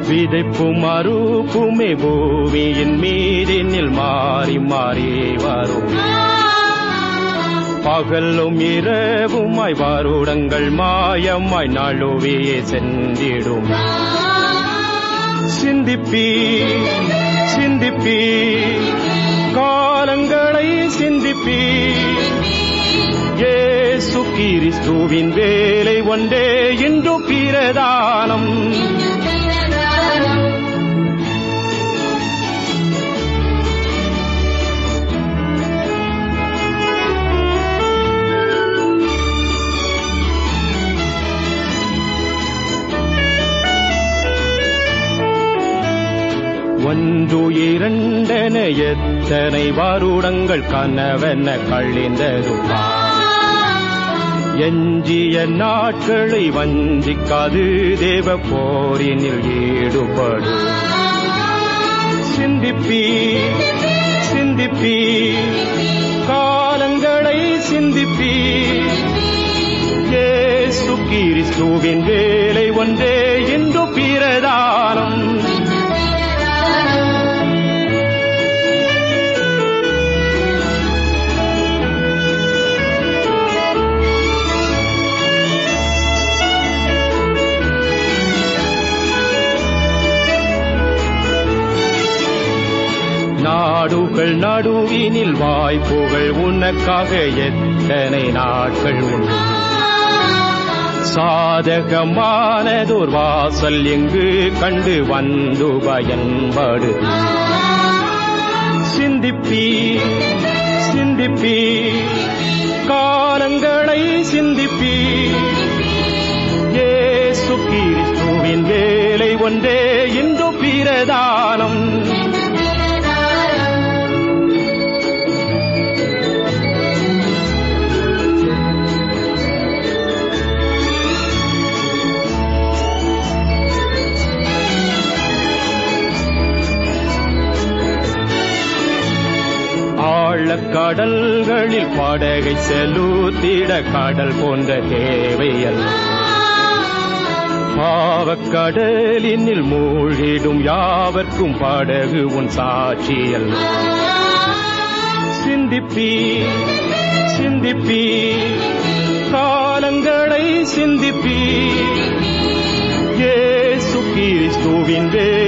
விதைப்பும் அறுப்புமே பூமியின் மீதினில் மாறி மாறி வரும் பகலும் இரவுமாய் வருடங்கள் மாயமாய் நழுவியே சென்றிடும் சிந்திப்பி சிந்திப்பி காலங்களை சிந்திப்பி ஏசு கிறிஸ்துவின் வேலை ஒன்றே இன்று பிரதானம் ஒன்று இரண்டென எத்தனை வருடங்கள் கனவென கழிந்ததுப்பா எஞ்சிய நாட்களை வஞ்சிக்காது தேவ போரினில் ஈடுபடு சிந்திப்பி சிந்திப்பி காலங்களை சிந்திப்பி ஏசு கிறிஸ்துவின் வேலை ஒன்றே இன்று பிரதானம் நாடுகள் நடுவினில் வாய்ப்புகள் உனக்காக எத்தனை நாட்கள் உண்டு சாதகமானதோர் வாசல் எங்கு கண்டு வந்து பயன்படு சிந்திப்பி சிந்திப்பி காலங்களை சிந்திப்பி ஏசு கிறிஸ்துவின் வேலை ஒன்றே இன்று பிரதானம் ஆழக்கடல்களில் படகை செலுத்திட கடல் போன்ற தேவையல்ல பாவக்கடலினில் மூழ்கிடும் யாவர்க்கும் படகு உன் சாட்சியல்ல சிந்திப்பி சிந்திப்பி காலங்களை சிந்திப்பி ஏசு கிறிஸ்துவின் வே